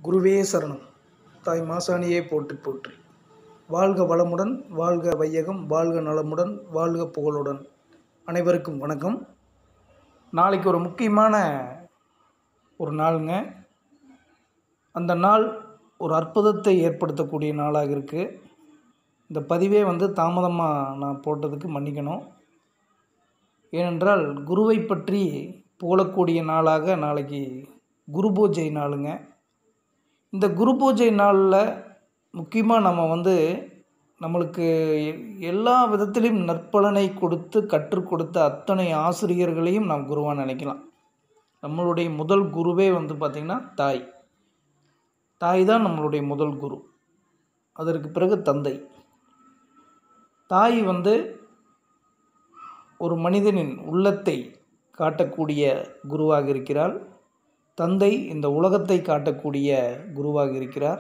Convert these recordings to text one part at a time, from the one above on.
குருவே சரணம் தாய் மாசாணியே போற்றி போற்றி வாழ்க வளமுடன் வாழ்க வையகம் வாழ்க நலமுடன் வாழ்க புகழுடன் அனைவருக்கும் வணக்கம் நாளைக்கு ஒரு முக்கியமான ஒரு நாளுங்க அந்த நாள் ஒரு அற்புதத்தை ஏற்படுத்தக்கூடிய நாளாக இருக்குது இந்த பதிவே வந்து தாமதமாக நான் போட்டதுக்கு மன்னிக்கணும் ஏனென்றால் குருவை பற்றி புகழக்கூடிய நாளாக நாளைக்கு குரு பூஜை நாளுங்க இந்த குரு பூஜை நாளில் முக்கியமாக நம்ம வந்து நம்மளுக்கு எ- எல்லா விதத்திலையும் நற்பலனை கொடுத்து கற்றுக் கொடுத்த அத்தனை ஆசிரியர்களையும் நாம் குருவாக நினைக்கலாம் நம்மளுடைய முதல் குருவே வந்து பார்த்திங்கன்னா தாய் தாய் தான் நம்மளுடைய முதல் குரு அதற்கு பிறகு தந்தை தாய் வந்து ஒரு மனிதனின் உள்ளத்தை காட்டக்கூடிய குருவாக இருக்கிறாள் தந்தை இந்த உலகத்தை காட்டக்கூடிய குருவாக இருக்கிறார்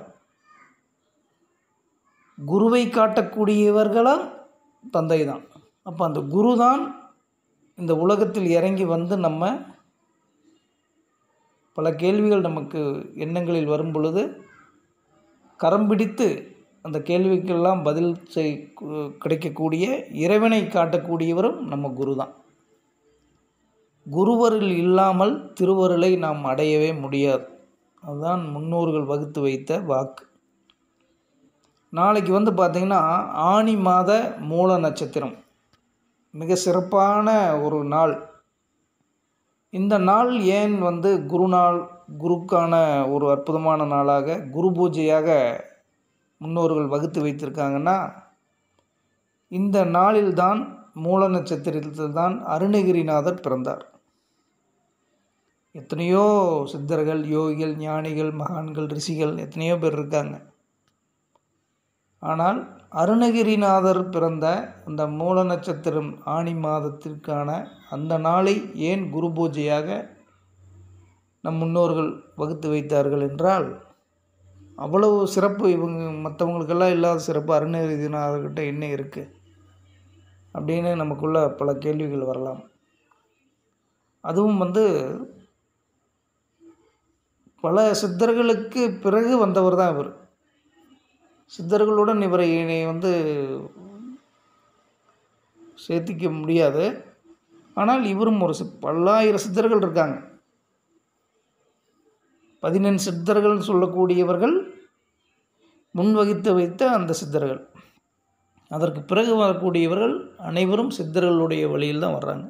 குருவை காட்டக்கூடியவர்களாம் தந்தை தான் அப்போ அந்த குரு தான் இந்த உலகத்தில் இறங்கி வந்து நம்ம பல கேள்விகள் நமக்கு எண்ணங்களில் வரும் பொழுது கரம் பிடித்து அந்த கேள்விக்கெல்லாம் பதில் செய் கிடைக்கக்கூடிய இறைவனை காட்டக்கூடியவரும் நம்ம குரு தான் குருவருள் இல்லாமல் திருவருளை நாம் அடையவே முடியாது அதுதான் முன்னோர்கள் வகுத்து வைத்த வாக்கு நாளைக்கு வந்து பார்த்திங்கன்னா ஆனி மாத மூல நட்சத்திரம் மிக சிறப்பான ஒரு நாள் இந்த நாள் ஏன் வந்து குருநாள் குருக்கான ஒரு அற்புதமான நாளாக குரு பூஜையாக முன்னோர்கள் வகுத்து வைத்திருக்காங்கன்னா இந்த நாளில்தான் மூல நட்சத்திரத்தில் தான் அருணகிரிநாதர் பிறந்தார் எத்தனையோ சித்தர்கள் யோகிகள் ஞானிகள் மகான்கள் ரிஷிகள் எத்தனையோ பேர் இருக்காங்க ஆனால் அருணகிரிநாதர் பிறந்த அந்த மூல நட்சத்திரம் ஆணி மாதத்திற்கான அந்த நாளை ஏன் குரு பூஜையாக நம் முன்னோர்கள் வகுத்து வைத்தார்கள் என்றால் அவ்வளவு சிறப்பு இவங்க மற்றவங்களுக்கெல்லாம் இல்லாத சிறப்பு அருணகிரிநாதர்கிட்ட என்ன இருக்குது அப்படின்னு நமக்குள்ள பல கேள்விகள் வரலாம் அதுவும் வந்து பல சித்தர்களுக்கு பிறகு வந்தவர் தான் இவர் சித்தர்களுடன் இவரை இனி வந்து சேர்த்திக்க முடியாது ஆனால் இவரும் ஒரு சி- பல்லாயிரம் சித்தர்கள் இருக்காங்க பதினெண் சித்தர்கள் சொல்லக்கூடியவர்கள் முன்வகித்து வைத்த அந்த சித்தர்கள் அதற்கு பிறகு வரக்கூடியவர்கள் அனைவரும் சித்தர்களுடைய வழியில் தான் வர்றாங்க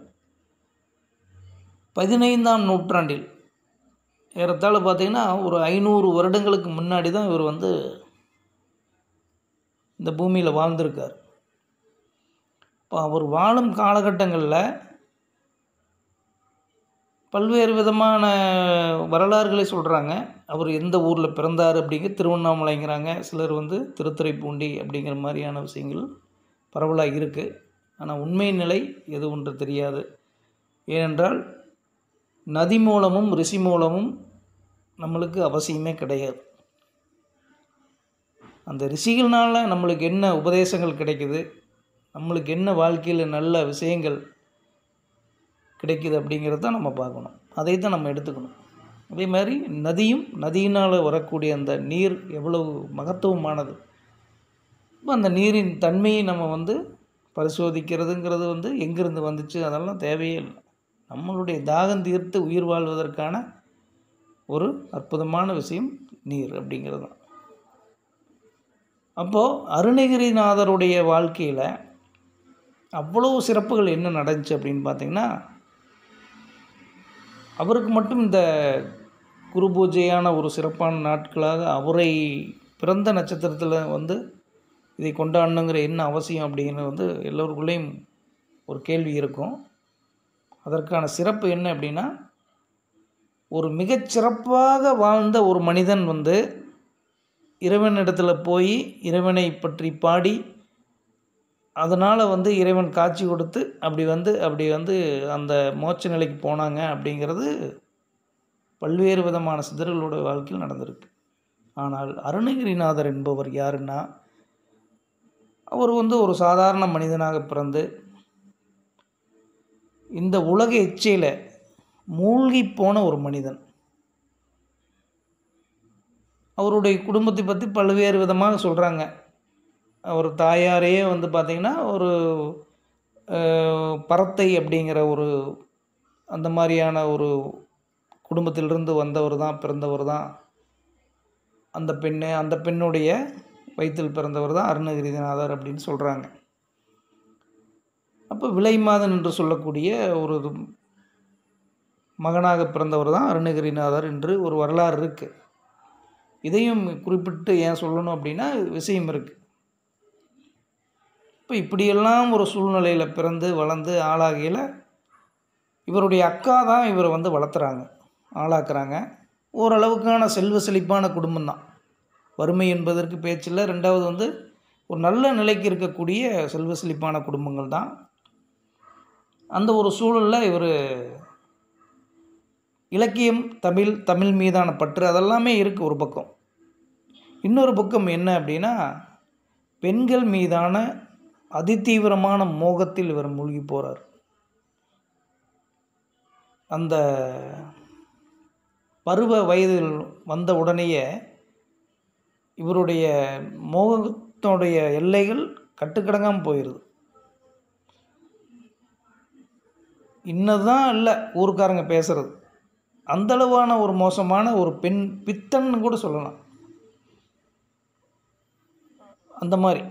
பதினைந்தாம் நூற்றாண்டில் ஏறத்தாழ பார்த்தீங்கன்னா ஒரு ஐநூறு வருடங்களுக்கு முன்னாடி தான் இவர் வந்து இந்த பூமியில் வாழ்ந்திருக்கார் இப்போ அவர் வாழும் காலகட்டங்களில் பல்வேறு விதமான வரலாறுகளை சொல்கிறாங்க அவர் எந்த ஊரில் பிறந்தார் அப்படிங்க திருவண்ணாமலைங்கிறாங்க சிலர் வந்து திருத்துறைப்பூண்டி அப்படிங்கிற மாதிரியான விஷயங்கள் பரவலாக இருக்குது ஆனால் உண்மை நிலை எது ஒன்று தெரியாது ஏனென்றால் நதி மூலமும் ரிஷி மூலமும் நம்மளுக்கு அவசியமே கிடையாது அந்த ரிஷிகள்னால நம்மளுக்கு என்ன உபதேசங்கள் கிடைக்குது நம்மளுக்கு என்ன வாழ்க்கையில் நல்ல விஷயங்கள் கிடைக்குது அப்படிங்கிறத தான் நம்ம பார்க்கணும் அதை தான் நம்ம எடுத்துக்கணும் அதே மாதிரி நதியும் நதியினால் வரக்கூடிய அந்த நீர் எவ்வளவு மகத்துவமானது இப்போ அந்த நீரின் தன்மையை நம்ம வந்து பரிசோதிக்கிறதுங்கிறது வந்து எங்கேருந்து வந்துச்சு அதெல்லாம் தேவையே இல்லை நம்மளுடைய தாகம் தீர்த்து உயிர் வாழ்வதற்கான ஒரு அற்புதமான விஷயம் நீர் அப்படிங்கிறது தான் அப்போது அருணகிரிநாதருடைய வாழ்க்கையில் அவ்வளோ சிறப்புகள் என்ன நடந்துச்சு அப்படின்னு பார்த்தீங்கன்னா அவருக்கு மட்டும் இந்த குரு பூஜையான ஒரு சிறப்பான நாட்களாக அவரை பிறந்த நட்சத்திரத்தில் வந்து இதை கொண்டாடணுங்கிற என்ன அவசியம் அப்படிங்கிறது வந்து எல்லோருக்குள்ளேயும் ஒரு கேள்வி இருக்கும் அதற்கான சிறப்பு என்ன அப்படின்னா ஒரு மிகச்சிறப்பாக வாழ்ந்த ஒரு மனிதன் வந்து இறைவனிடத்தில் போய் இறைவனை பற்றி பாடி அதனால் வந்து இறைவன் காட்சி கொடுத்து அப்படி வந்து அப்படி வந்து அந்த மோட்ச நிலைக்கு போனாங்க அப்படிங்கிறது பல்வேறு விதமான சித்தர்களோட வாழ்க்கையில் நடந்திருக்கு ஆனால் அருணகிரிநாதர் என்பவர் யாருன்னா அவர் வந்து ஒரு சாதாரண மனிதனாக பிறந்து இந்த உலக இச்சையில் மூழ்கி போன ஒரு மனிதன் அவருடைய குடும்பத்தை பற்றி பல்வேறு விதமாக சொல்கிறாங்க அவர் தாயாரையே வந்து பார்த்திங்கன்னா ஒரு அஹ், பரத்தை அப்படிங்கிற ஒரு அந்த மாதிரியான ஒரு குடும்பத்திலிருந்து வந்தவர் தான் பிறந்தவர் தான் அந்த பெண்ணு அந்த பெண்ணுடைய வயிற்றில் பிறந்தவர் தான் அருணகிரிநாதர் அப்படின்னு சொல்கிறாங்க அப்போ விலைமாதன் என்று சொல்லக்கூடிய ஒரு மகனாக பிறந்தவர் தான் அருணகிரிநாதர் என்று ஒரு வரலாறு இருக்குது இதையும் குறிப்பிட்டு ஏன் சொல்லணும் அப்படின்னா விஷயம் இருக்குது இப்போ இப்படியெல்லாம் ஒரு சூழ்நிலையில் பிறந்து வளர்ந்து ஆளாகையில் இவருடைய அக்கா தான் இவரை வந்து வளர்த்துறாங்க ஆளாக்குறாங்க ஓரளவுக்கான செல்வ செழிப்பான குடும்பம்தான் வறுமை என்பதற்கு பேச்சில்லை ரெண்டாவது வந்து ஒரு நல்ல நிலைக்கு இருக்கக்கூடிய செல்வ செழிப்பான குடும்பங்கள் தான் அந்த ஒரு சூழலில் இவர் இலக்கியம் தமிழ் தமிழ் மீதான பற்று அதெல்லாமே இருக்குது ஒரு பக்கம் இன்னொரு பக்கம் என்ன அப்படின்னா பெண்கள் மீதான அதிதீவிரமான மோகத்தில் இவர் மூழ்கி போகிறார் அந்த பருவ வயதில் வந்த உடனேயே இவருடைய மோகத்தினுடைய எல்லைகள் கட்டுக்கடங்காமல் போயிடுது இன்னதான் இல்லை ஊருக்காரங்க பேசுறது அந்தளவான ஒரு மோசமான ஒரு பெண் பித்தன்னு கூட சொல்லலாம் அந்த மாதிரி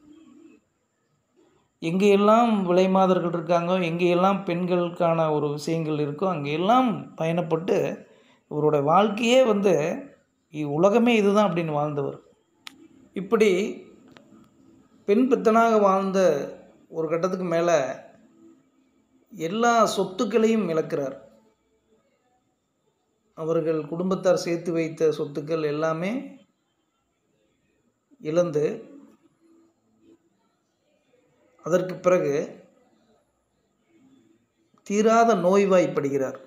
எங்கேயெல்லாம் விலைமாதர்கள் இருக்காங்க எங்கேயெல்லாம் பெண்களுக்கான ஒரு விஷயங்கள் இருக்கோ அங்கெல்லாம் பயணப்பட்டு இவரோட வாழ்க்கையே வந்து இ- உலகமே இதுதான் அப்படின்னு வாழ்ந்தவர் இப்படி பெண் பித்தனாக வாழ்ந்த ஒரு கட்டத்துக்கு மேலே எல்லா சொத்துக்களையும் இழக்கிறார் அவர்கள் குடும்பத்தார் சேர்த்து வைத்த சொத்துக்கள் எல்லாமே இழந்து அதற்கு பிறகு தீராத நோய்வாய்ப்படுகிறார்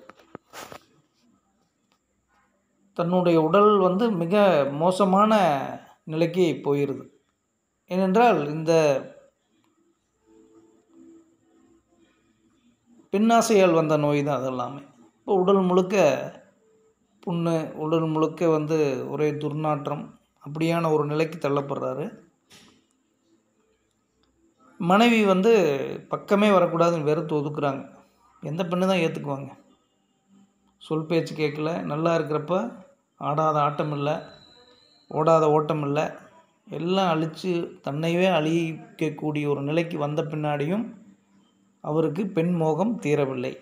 தன்னுடைய உடல் வந்து மிக மோசமான நிலைக்கு போயிடுது ஏனென்றால் இந்த பின்னாசையால் வந்த நோய் தான் அதெல்லாமே இப்போ உடல் முழுக்க புண்ணு உடல் முழுக்க வந்து ஒரே துர்நாற்றம் அப்படியான ஒரு நிலைக்கு தள்ளப்படுறாரு மனைவி வந்து பக்கமே வரக்கூடாதுன்னு வெறுத்து ஒதுக்குறாங்க எந்த பெண்ணு தான் ஏற்றுக்குவாங்க சொல் பேச்சு கேட்கல நல்லா இருக்கிறப்ப ஆடாத ஆட்டம் இல்லை ஓடாத ஓட்டம் இல்லை எல்லாம் அழித்து தன்னைவே அழிக்கக்கூடிய ஒரு நிலைக்கு வந்த பின்னாடியும் அவருக்கு பெண் மோகம் தீரவில்லை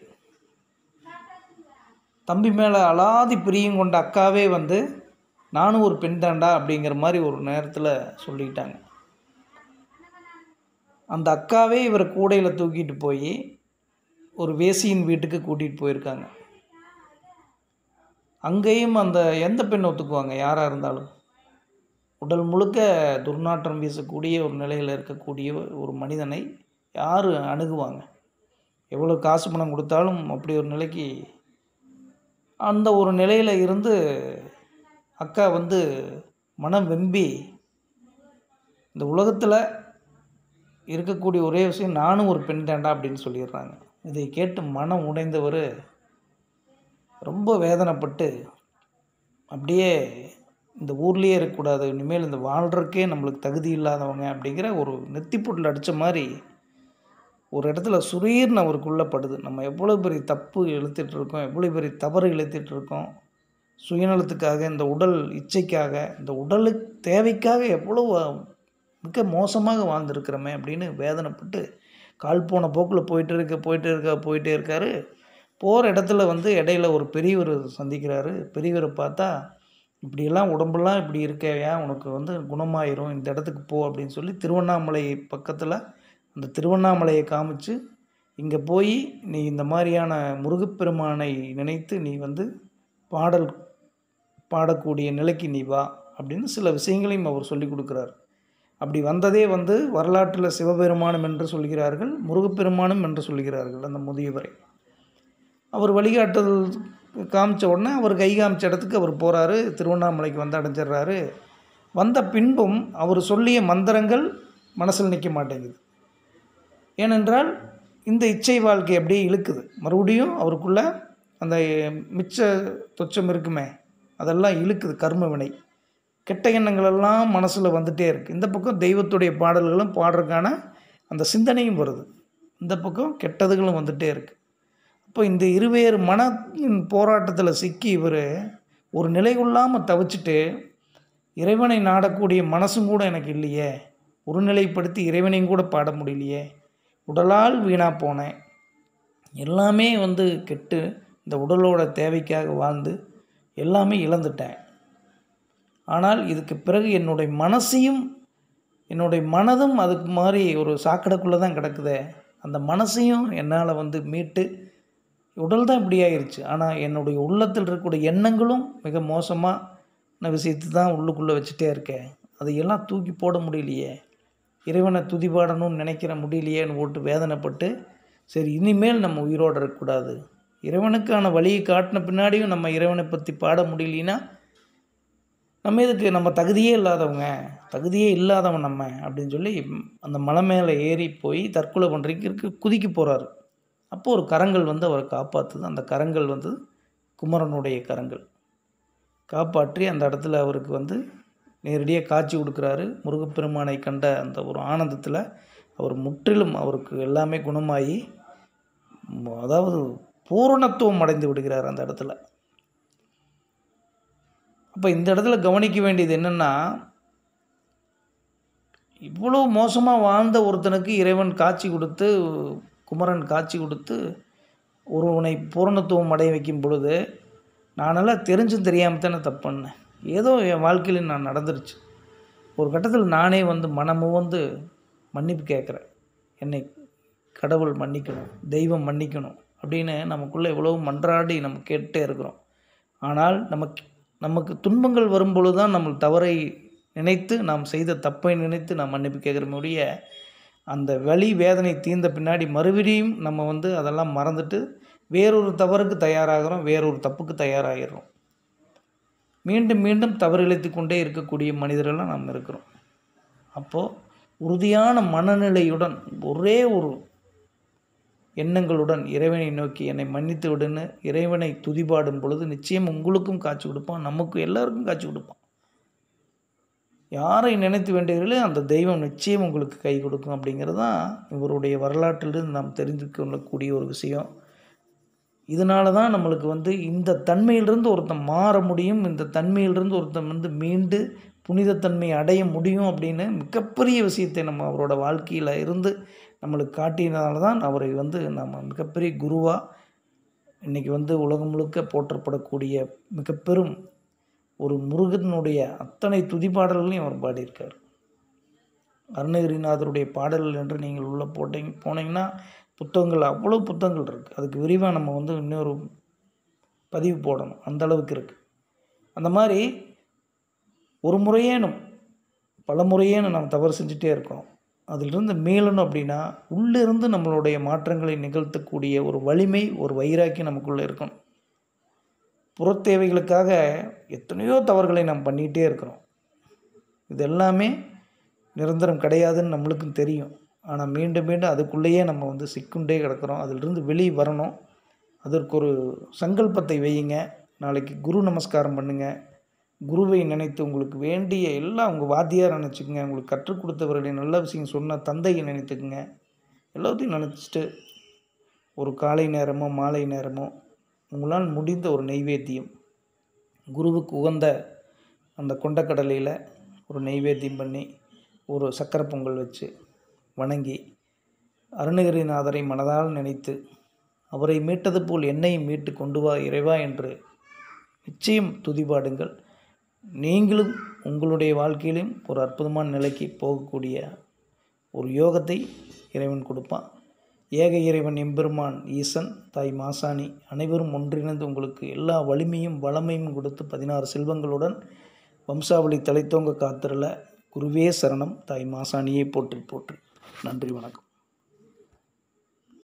தம்பி மேலே அலாதி பிரியம் கொண்ட அக்காவே வந்து நானும் ஒரு பெண் தாண்டா அப்படிங்கிற மாதிரி ஒரு நேரத்தில் சொல்லிக்கிட்டாங்க அந்த அக்காவே இவரை கூடையில் தூக்கிட்டு போய் ஒரு வேசியின் வீட்டுக்கு கூட்டிகிட்டு போயிருக்காங்க அங்கேயும் அந்த எந்த பெண் ஒத்துக்குவாங்க யாராக இருந்தாலும் உடல் முழுக்க துர்நாற்றம் வீசக்கூடிய ஒரு நிலையில் இருக்கக்கூடிய ஒரு மனிதனை யார் அணுகுவாங்க எவ்வளோ காசு பணம் கொடுத்தாலும் அப்படி ஒரு நிலைக்கு அந்த ஒரு நிலையில் இருந்து அக்கா வந்து மனம் வெம்பி இந்த உலகத்தில் இருக்கக்கூடிய ஒரே விஷயம் நானும் ஒரு பெண் தாண்டா அப்படின்னு சொல்லிடுறாங்க இதை கேட்டு மனம் உடைந்தவர் ரொம்ப வேதனைப்பட்டு அப்படியே இந்த ஊர்லேயே இருக்கக்கூடாது இனிமேல் இந்த வாழ்கிறக்கே நம்மளுக்கு தகுதி இல்லாதவங்க அப்படிங்கிற ஒரு நெத்திப்புட்டில் அடித்த மாதிரி ஒரு இடத்துல சுரீர்னு அவருக்குள்ளே படுது நம்ம எவ்வளோ பெரிய தப்பு இழுத்துட்டு இருக்கோம் எவ்வளோ பெரிய தவறு இழுத்துட்டு இருக்கோம் சுயநலத்துக்காக இந்த உடல் இச்சைக்காக இந்த உடலுக்கு தேவைக்காக எவ்வளோ மிக மோசமாக வாழ்ந்துருக்கிறோமே அப்படின்னு வேதனைப்பட்டு கால் போன போக்கில் போயிட்டு இருக்க போயிட்டு இருக்க போயிட்டே இருக்காரு போகிற இடத்துல வந்து இடையில ஒரு பெரியவர் சந்திக்கிறாரு பெரியவரை பார்த்தா இப்படியெல்லாம் உடம்பெல்லாம் இப்படி இருக்கேயா உனக்கு வந்து குணமாயிரும் இந்த இடத்துக்கு போ அப்படின்னு சொல்லி திருவண்ணாமலை பக்கத்தில் அந்த திருவண்ணாமலையை காமிச்சு இங்கே போய் நீ இந்த மாதிரியான முருகப்பெருமானை நினைத்து நீ வந்து பாடல் பாடக்கூடிய நிலைக்கு நீ வா அப்படின்னு சில விஷயங்களையும் அவர் சொல்லி கொடுக்குறார் அப்படி வந்ததே வந்து வரலாற்றில் சிவபெருமானம் என்று சொல்கிறார்கள் முருகப்பெருமானும் என்று சொல்கிறார்கள் அந்த முதியவரை அவர் வழிகாட்டுதல் காமிச்ச உடனே அவர் கை காமிச்ச இடத்துக்கு அவர் போகிறாரு திருவண்ணாமலைக்கு வந்து அடைஞ்சிடுறாரு வந்த பின்பும் அவர் சொல்லிய மந்திரங்கள் மனசில் நிற்க மாட்டேங்குது ஏனென்றால் இந்த இச்சை வாழ்க்கை அப்படியே இழுக்குது மறுபடியும் அவருக்குள்ள அந்த மிச்ச துச்சம் இருக்குமே அதெல்லாம் இழுக்குது கர்ம வினை கெட்ட எண்ணங்கள் எல்லாம் மனசில் வந்துட்டே இருக்குது இந்த பக்கம் தெய்வத்துடைய பாடல்களும் பாடுறதுக்கான அந்த சிந்தனையும் வருது இந்த பக்கம் கெட்டதுகளும் வந்துட்டே இருக்குது அப்போ இந்த இருவேறு மனத்தின் போராட்டத்தில் சிக்கி இவர் ஒரு நிலை கொள்ளாமல் தவிச்சிட்டு இறைவனை நாடக்கூடிய மனசும் கூட எனக்கு இல்லையே ஒருநிலைப்படுத்தி இறைவனையும் கூட பாட முடியலையே உடலால் வீணாக போனேன் எல்லாமே வந்து கெட்டு இந்த உடலோட தேவைக்காக வாழ்ந்து எல்லாமே இழந்துட்டேன் ஆனால் இதுக்கு பிறகு என்னுடைய மனசையும் என்னுடைய மனதும் அதுக்கு மாதிரி ஒரு சாக்கடைக்குள்ளே தான் கிடக்குதே அந்த மனசையும் என்னால் வந்து மீட்டு உடல் தான் இப்படி ஆயிடுச்சு ஆனால் என்னுடைய உள்ளத்தில் இருக்கக்கூடிய எண்ணங்களும் மிக மோசமான விஷயத்தை தான் உள்ளுக்குள்ளே வச்சுட்டே இருக்கேன் அதையெல்லாம் தூக்கி போட முடியலையே இறைவனை துதிபாடணும்னு நினைக்கிற முடியலையேன்னு போட்டு வேதனைப்பட்டு சரி இனிமேல் நம்ம உயிரோடு இருக்கக்கூடாது இறைவனுக்கான வழியை காட்டின பின்னாடியும் நம்ம இறைவனை பற்றி பாட முடியலனா நம்ம இதுக்கு நம்ம தகுதியே இல்லாதவங்க தகுதியே இல்லாதவன் நம்ம அப்படின்னு சொல்லி அந்த மலை மேலே ஏறி போய் தற்கொலை பண்ணுறதுக்கு குதிக்க போகிறாரு அப்போ ஒரு கரங்கள் வந்து அவரை காப்பாற்றுது அந்த கரங்கள் வந்து குமரனுடைய கரங்கள் காப்பாற்றி அந்த இடத்துல அவருக்கு வந்து நேரடியாக காட்சி கொடுக்குறாரு முருகப்பெருமானை கண்ட அந்த ஒரு ஆனந்தத்தில் அவர் முற்றிலும் அவருக்கு எல்லாமே குணமாகி ம- அதாவது பூரணத்துவம் அடைந்து விடுகிறார் அந்த இடத்துல அப்போ இந்த இடத்துல கவனிக்க வேண்டியது என்னென்னா இவ்வளோ மோசமாக வாழ்ந்த ஒருத்தனுக்கு இறைவன் காட்சி கொடுத்து குமரன் காட்சி கொடுத்து ஒருவனை பூரணத்துவம் அடைய வைக்கும் பொழுது நானெல்லாம் தெரிஞ்சும் தெரியாமல் தானே தப்பு பண்ணேன் ஏதோ என் வாழ்க்கையில் நான் நடந்துருச்சு ஒரு கட்டத்தில் நானே வந்து மனமும் வந்து மன்னிப்பு கேட்குறேன் என்னை கடவுள் மன்னிக்கணும் தெய்வம் மன்னிக்கணும் அப்படின்னு நமக்குள்ளே எவ்வளோ மன்றாடி நம்ம கேட்டுட்டே இருக்கிறோம் ஆனால் நமக்கு நமக்கு துன்பங்கள் வரும்பொழுது தான் நம்ம தவறை நினைத்து நாம் செய்த தப்பை நினைத்து நாம் மன்னிப்பு கேட்குறமுடைய அந்த வலி வேதனை தீர்ந்த பின்னாடி மறுபடியும் நம்ம வந்து அதெல்லாம் மறந்துட்டு வேறொரு தவறுக்கு தயாராகிறோம் வேறொரு தப்புக்கு தயாராகிறோம் மீண்டும் மீண்டும் தவறு இழைத்து கொண்டே இருக்கக்கூடிய மனிதர்களாக நாம் இருக்கிறோம் அப்போது உறுதியான மனநிலையுடன் ஒரே ஒரு எண்ணங்களுடன் இறைவனை நோக்கி என்னை மன்னித்து விடுன்னு இறைவனை துதிபாடும் பொழுது நிச்சயம் உங்களுக்கும் காட்சி கொடுப்பான் நமக்கு எல்லாருக்கும் காட்சி கொடுப்பான் யாரை நினைத்து வேண்டியவர்களோ அந்த தெய்வம் நிச்சயம் உங்களுக்கு கை கொடுக்கும் அப்படிங்கிறது தான் இவருடைய வரலாற்றிலிருந்து நாம் தெரிந்து கொள்ளக்கூடிய ஒரு விஷயம் இதனால தான் நம்மளுக்கு வந்து இந்த தன்மையிலிருந்து ஒருத்தன் மாற முடியும் இந்த தன்மையிலிருந்து ஒருத்தன் வந்து மீண்டு புனிதத்தன்மை அடைய முடியும் அப்படின்னு மிகப்பெரிய விஷயத்தை நம்ம அவரோட வாழ்க்கையில் இருந்து நம்மளுக்கு காட்டியதுனால தான் அவரை வந்து நம்ம மிகப்பெரிய குருவாக இன்றைக்கி வந்து உலகம் முழுக்க போற்றப்படக்கூடிய மிக பெரும் ஒரு முருகனுடைய அத்தனை துதிப்பாடல்களையும் அவர் பாடியிருக்கார் அருணகிரிநாதருடைய பாடல்கள் என்று நீங்கள் உள்ளே போட்டீங்க போனீங்கன்னா புத்தகங்கள் அவ்வளோ புத்தகங்கள் இருக்குது அதுக்கு விரிவாக நம்ம வந்து இன்னொரு பதிவு போடணும் அந்த அளவுக்கு இருக்குது அந்த மாதிரி ஒரு முறையேனும் பல முறையேனும் நம்ம தவறு செஞ்சுட்டே இருக்கோம் அதிலிருந்து மீளணும் அப்படின்னா உள்ளிருந்து நம்மளுடைய மாற்றங்களை நிகழ்த்தக்கூடிய ஒரு வலிமை ஒரு வைராக்கியம் நமக்குள்ளே இருக்கணும் புறத் தேவைகளுக்காக எத்தனையோ தவறுகளை நாம் பண்ணிகிட்டே இருக்கிறோம் இது எல்லாமே நிரந்தரம் கிடையாதுன்னு நம்மளுக்கும் தெரியும் ஆனால் மீண்டும் மீண்டும் அதுக்குள்ளேயே நம்ம வந்து சிக்குண்டே கிடக்கிறோம் அதிலிருந்து வெளியே வரணும் அதற்கு ஒரு சங்கல்பத்தை வையுங்க நாளைக்கு குரு நமஸ்காரம் பண்ணுங்கள் குருவை நினைத்து உங்களுக்கு வேண்டிய எல்லாம் உங்கள் வாத்தியார் நினச்சிக்கங்க உங்களுக்கு கற்றுக் கொடுத்தவருடைய நல்ல விஷயம் சொன்ன தந்தையை நினைத்துக்குங்க எல்லாத்தையும் நினச்சிட்டு ஒரு காலை நேரமோ மாலை நேரமோ உங்களால் முடிந்த ஒரு நெய்வேத்தியம் குருவுக்கு உகந்த அந்த கொண்டக்கடலையில் ஒரு நெய்வேத்தியம் பண்ணி ஒரு சக்கரை பொங்கல் வச்சு வணங்கி அருணகிரிநாதரை மனதால் நினைத்து அவரை மீட்டது போல் என்னையும் மீட்டு கொண்டு வா இறைவா என்று நிச்சயம் துதிபாடுங்கள் நீங்களும் உங்களுடைய வாழ்க்கையிலும் ஒரு அற்புதமான நிலைக்கு போகக்கூடிய ஒரு யோகத்தை இறைவன் கொடுப்பான் ஏக இறைவன் எம்பெருமான் ஈசன் தாய் மாசாணி அனைவரும் ஒன்றிணைந்து உங்களுக்கு எல்லா வலிமையும் வளமையும் கொடுத்து பதினாறு செல்வங்களுடன் வம்சாவளி தலைத்தோங்க காத்திரல குருவே சரணம் தாய் மாசாணியை போற்றி போற்றி நன்றி வணக்கம்